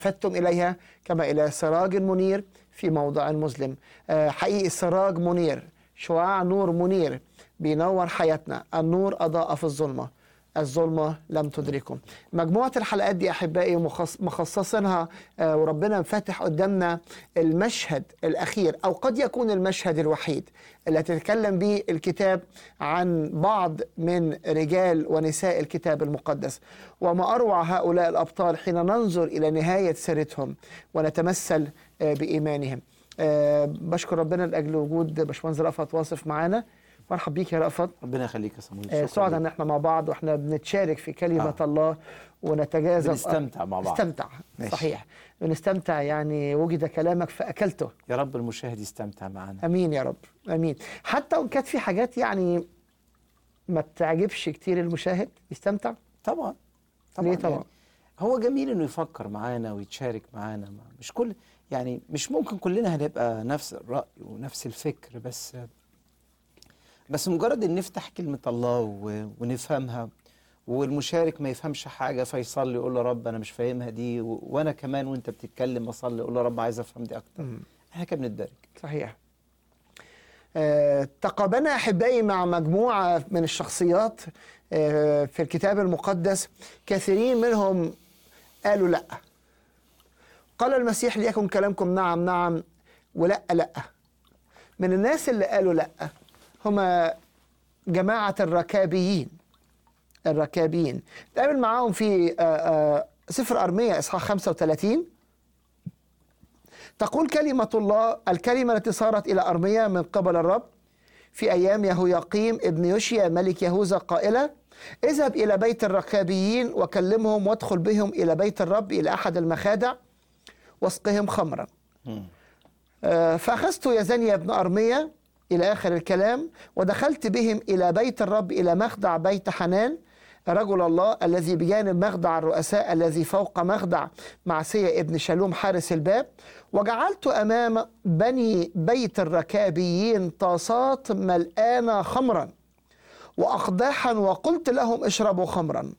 فتم إليها كما إلى سراج منير في موضع مظلم آه، حقيقي سراج منير شعاع نور منير بينور حياتنا النور أضاء في الظلمة الظلمة لم تدركه مجموعة الحلقات دي أحبائي مخص- مخصصينها آه، وربنا فاتح قدامنا المشهد الأخير أو قد يكون المشهد الوحيد اللي تتكلم به الكتاب عن بعض من رجال ونساء الكتاب المقدس وما أروع هؤلاء الأبطال حين ننظر إلى نهاية سيرتهم ونتمثل آه، بإيمانهم آه، بشكر ربنا لأجل وجود باشمهندس رأفت واصف معانا مرحب بيك يا رأفت ربنا يخليك يا صمويل آه، شكراً سعداء ليك. ان احنا مع بعض واحنا بنتشارك في كلمه آه. الله ونتجاذب بنستمتع مع بعض. نستمتع ماشي. صحيح بنستمتع يعني وجد كلامك فاكلته يا رب المشاهد يستمتع معنا امين يا رب امين حتى وان كانت في حاجات يعني ما بتعجبش كتير المشاهد يستمتع طبعا ليه طبعا؟ يعني هو جميل انه يفكر معانا ويتشارك معانا ما- مش كل يعني مش ممكن كلنا هنبقى نفس الرأي ونفس الفكر بس بس مجرد ان نفتح كلمة الله و- ونفهمها والمشارك ما يفهمش حاجة فيصلي يقول له رب أنا مش فاهمها دي و- وأنا كمان وأنت بتتكلم أصلي أقول له رب عايز أفهم دي أكتر مم. إحنا كده بنتدرج صحيح آه، تقابلنا احبائي مع مجموعه من الشخصيات آه، في الكتاب المقدس كثيرين منهم قالوا لا قال المسيح ليكن كلامكم نعم نعم ولا لا من الناس اللي قالوا لا هما جماعه الركابيين الركابيين تقابل معاهم في آه، آه، سفر ارميا اصحاح 35 تقول كلمة الله الكلمة التي صارت إلى أرميا من قبل الرب في أيام يهوياقيم ابن يوشيا ملك يهوذا قائلة اذهب إلى بيت الركابيين وكلمهم وادخل بهم إلى بيت الرب إلى أحد المخادع واسقهم خمرا مم. آه، فأخذت يزنيا بن أرميا إلى آخر الكلام ودخلت بهم إلى بيت الرب إلى مخدع بيت حنان رجل الله الذي بجانب مخدع الرؤساء الذي فوق مخدع معسية ابن شالوم حارس الباب وجعلت أمام بني بيت الركابيين طاسات ملآنة خمرا وأقداحا وقلت لهم اشربوا خمرا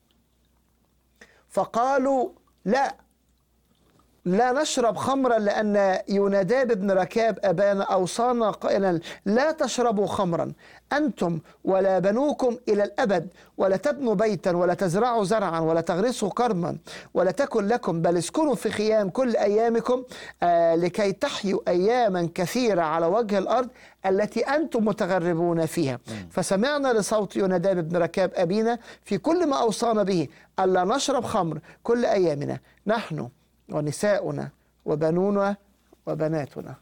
فقالوا لا لا نشرب خمرا لأن يوناداب بن ركاب أبانا أوصانا قائلا لا تشربوا خمرا أنتم ولا بنوكم إلى الأبد ولا تبنوا بيتا ولا تزرعوا زرعا ولا تغرسوا كرما ولا تكن لكم بل اسكنوا في خيام كل أيامكم آه لكي تحيوا أياما كثيرة على وجه الأرض التي أنتم متغربون فيها فسمعنا لصوت يوناداب بن ركاب أبينا في كل ما أوصانا به ألا نشرب خمر كل أيامنا نحن ونساؤنا وبنونا وبناتنا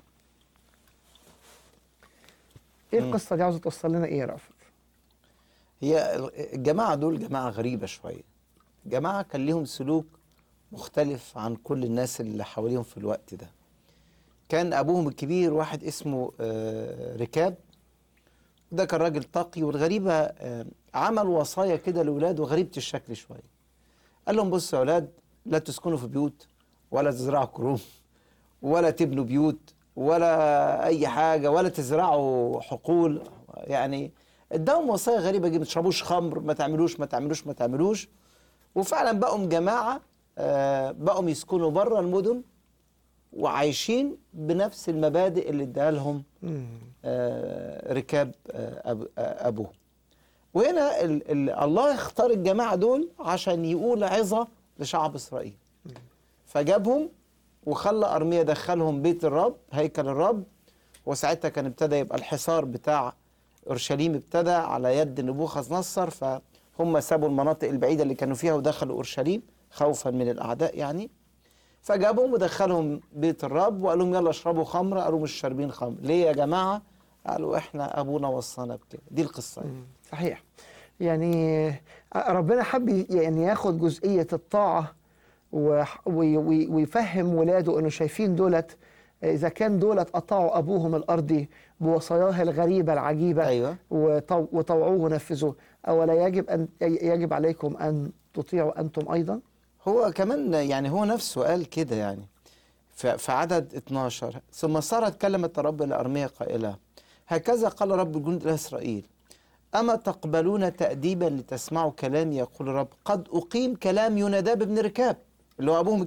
ايه القصه دي عاوزه توصل لنا ايه يا رافض هي الجماعة دول جماعة غريبة شوية جماعة كان ليهم سلوك مختلف عن كل الناس اللي حواليهم في الوقت ده كان أبوهم الكبير واحد اسمه آه، ركاب ده كان راجل تقي والغريبة آه، عمل وصايا كده لأولاده غريبة الشكل شوية قال لهم بصوا يا أولاد لا تسكنوا في بيوت ولا تزرعوا كروم ولا تبنوا بيوت ولا أي حاجة ولا تزرعوا حقول يعني اداهم وصايا غريبة جدا ما تشربوش خمر ما تعملوش ما تعملوش ما تعملوش وفعلا بقوا جماعة آه، بقوا يسكنوا بره المدن وعايشين بنفس المبادئ اللي اداها لهم آه، ركاب آه، أب- آه، ابوه وهنا ال ال الله اختار الجماعه دول عشان يقول عظه لشعب اسرائيل فجابهم وخلى ارميا دخلهم بيت الرب هيكل الرب وساعتها كان ابتدى يبقى الحصار بتاع اورشليم ابتدى على يد نبوخذ نصر فهم سابوا المناطق البعيده اللي كانوا فيها ودخلوا اورشليم خوفا من الاعداء يعني فجابهم ودخلهم بيت الرب وقال لهم يلا اشربوا خمر قالوا مش شاربين خمر ليه يا جماعه قالوا احنا ابونا وصانا بكده دي القصه يعني. صحيح يعني ربنا حب يعني ياخد جزئيه الطاعه وح- وي- وي- ويفهم ولاده انه شايفين دولت اذا كان دولت اطاعوا ابوهم الارضي بوصاياه الغريبه العجيبه أيوة. وطو- وطوعوه ونفذوه اولا يجب ان يجب عليكم ان تطيعوا انتم ايضا هو كمان يعني هو نفسه قال كده يعني ف- في عدد 12 ثم صارت كلمة الرب لأرميا قائلة هكذا قال رب الجند لإسرائيل أما تقبلون تأديبا لتسمعوا كلامي يقول الرب قد أقيم كلام يوناداب بن ركاب اللي هو أبوهم